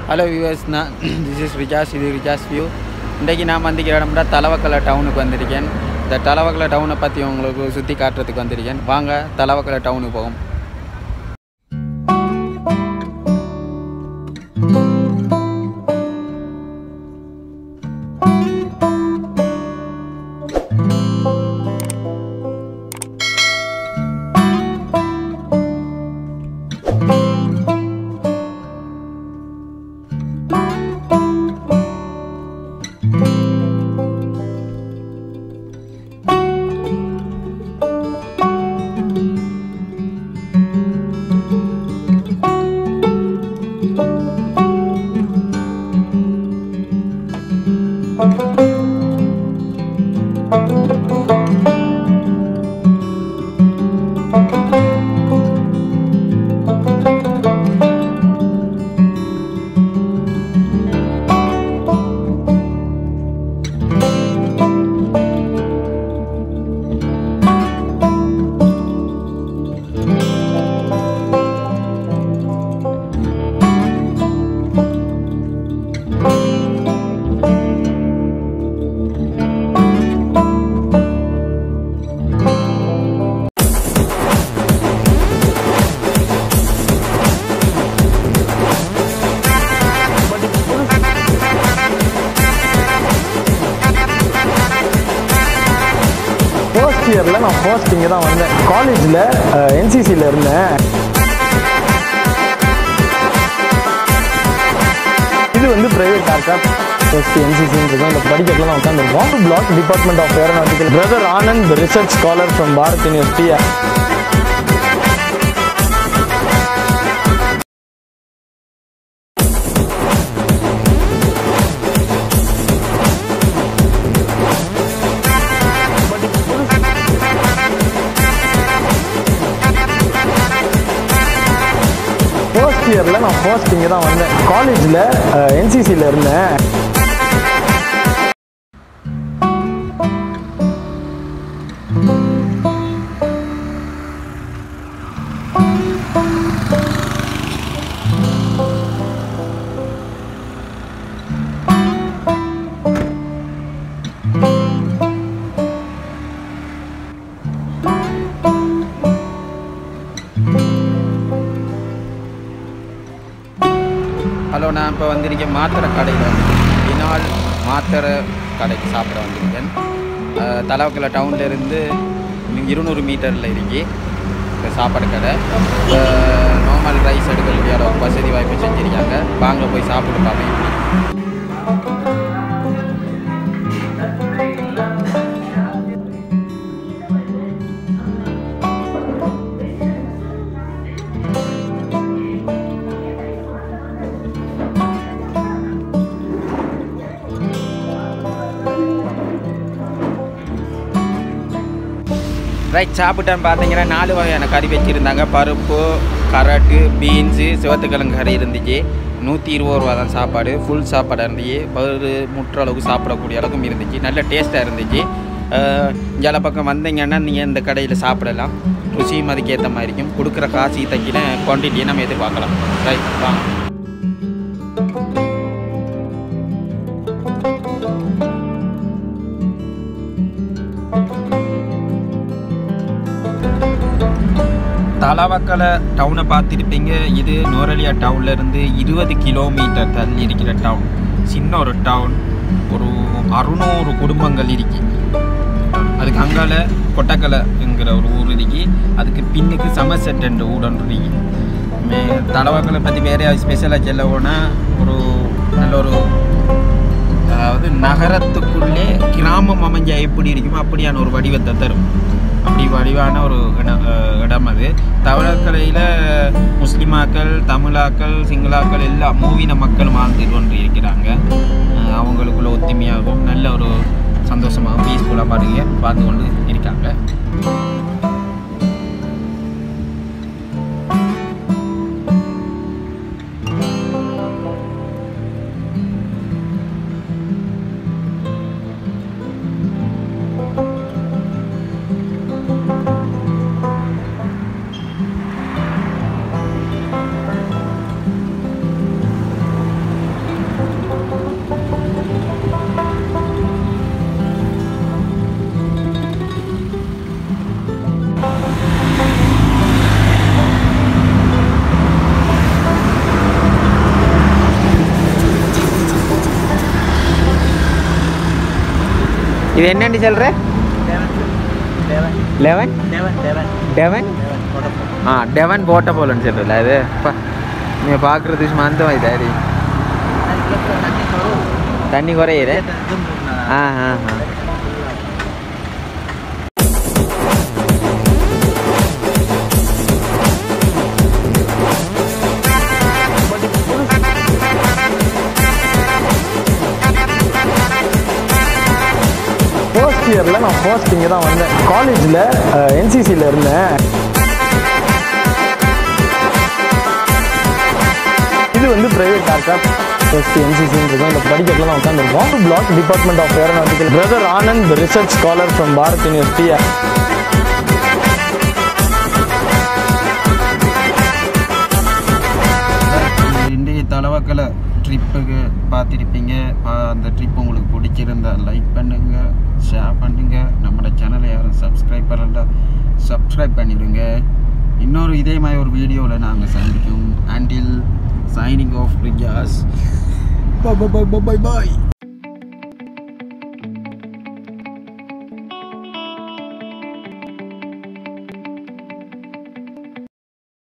hello viewers நான் this is Rijas இது Rijas view இன்றைக்கி நான் வந்திருக்கிற இடம்னா தலவக்கலை டவுனுக்கு வந்திருக்கேன் இந்த தலவக்கலை டவுனை பற்றி உங்களுக்கு சுற்றி காட்டுறதுக்கு வந்திருக்கேன் வாங்க தலவக்கலை டவுனுக்கு போகும் ஃபர்ஸ்ட் இயரில் நான் ஃபர்ஸ்ட் இங்கே தான் வந்தேன் காலேஜில் என்சிசியில் இருந்தேன் இது வந்து பிரைவேட் ஏர்க்ராஃப்ட் ஃபர்ஸ்ட் என்சிசின்றது அந்த படிக்கட்டில் நான் உட்காந்துருப்போம் block department of aeronautical brother Anand research scholar from Bharat university first இயரில் நான் ஃபர்ஸ்ட் இங்கே தான் வந்தேன் காலேஜில் என்சிசியில் இருந்தேன் ஹலோ நான் இப்போ வந்திருக்கேன் மாத்திரை கடையில் வந்திருக்கேன் பினால் மாத்திரை கடைக்கு சாப்பிட வந்திருக்கேன் அஹ், தலவக்கலை டவுன்லேருந்து இருநூறு மீட்டரில் இருக்கி இந்த சாப்பாடு கடை நார்மல் ரைஸ் எடுக்கிறதுக்கு யாரோ வசதி வாய்ப்பு செஞ்சுருக்காங்க வாங்க போய் சாப்பிட்டு பார்ப்பேன் எப்படி ரைட் சாப்பிட்டேன்னு பார்த்தீங்கன்னா நாலு வகையான கறி வச்சுருந்தாங்க பருப்பு கரட்டு பீன்ஸு சிவத்துக்கிழங்கு கறி இருந்துச்சு நூற்றி இருபது ரூபா தான் சாப்பாடு ஃபுல் சாப்பாடு இருந்துச்சு பரு முற்ற அளவுக்கு சாப்பிடக்கூடிய அளவுக்கும் இருந்துச்சு நல்ல டேஸ்ட்டாக இருந்துச்சு இங்கே பக்கம் வந்தீங்கன்னா நீங்கள் இந்த கடையில் சாப்பிடலாம் ருசியும் அதுக்கேற்ற மாதிரி இருக்கும் கொடுக்குற காசு தக்கின குவான்டிட்டியை நம்ம எதிர்பார்க்கலாம் ரைட் வாங்க தலவக்கலை டவுனை பார்த்துருப்பீங்க இது நோரலியா டவுன்ல இருந்து இருபது கிலோமீட்டர் தள்ளி இருக்கிற டவுன் சின்ன ஒரு டவுன் ஒரு அறுநூறு குடும்பங்கள் இருக்கு அதுக்கு அங்கால கொட்டக்கலைங்கிற ஒரு ஊர் இருக்கு அதுக்கு பின்னுக்கு சமசெட் என்ற ஊடன் இருக்கு மே தலவாக்கலை பற்றி வேற ஸ்பெஷலாக சொல்ல போனால் ஒரு நல்ல ஒரு அதாவது நகரத்துக்குள்ளே கிராமம் அமைஞ்சா எப்படி இருக்குமோ அப்படியான ஒரு வடிவத்தை தரும் அப்படி வடிவான ஒரு இடம் அஹ் இடம் அது தமிழக்கலையில் முஸ்லிமாக்கள் தமிழாக்கள் சிங்களாக்கள் எல்லா மூவின மக்களும் வாழ்ந்து கொண்டு இருக்கிறாங்க அஹ் அவங்களுக்குள்ள ஒத்துமையாகவும் நல்ல ஒரு சந்தோஷமாகவும் பீஸ்ஃபுல்லாக பாடுங்க பார்த்து கொண்டு இருக்காங்க இது என்னன்னு சொல்கிற லெவன் டெவன் ஆ டெவன் போட்ட போலன்னு சொல்கிறல அது இப்போ நீங்கள் பார்க்குறது சும்மா அந்த மாதிரி தாரி தண்ணி குறையுது ஆ ஆ ஆ ஃபர்ஸ்ட் இயரில் நான் ஃபர்ஸ்ட் இங்கே தான் வந்தேன் காலேஜில் என்சிசியில் இருந்தேன் இது வந்து பிரைவேட் ஏர்க்ராஃப்ட் ஃபர்ஸ்ட் என்சிசின்னு இந்த படிக்கட்டில் நான் உட்காந்துருப்போம் block department of aeronautical brother Anand research scholar from Bharat university இன்றைய தலவாக்கலை ட்ரிப்புக்கு பார்த்துருப்பீங்க பா- அந்த ட்ரிப் உங்களுக்கு பிடிச்சிருந்தா லைக் பண்ணுங்க ஷேர் பண்ணுங்க நம்மளோட சேனலை யாரும் சப்ஸ்கிரைப் பண்ணல சப்ஸ்கிரைப் பண்ணிடுங்க இன்னொரு இதே மாதிரி ஒரு வீடியோவில் நாங்கள் சந்திக்கும் until signing off Rijas bye bye bye bye பாய்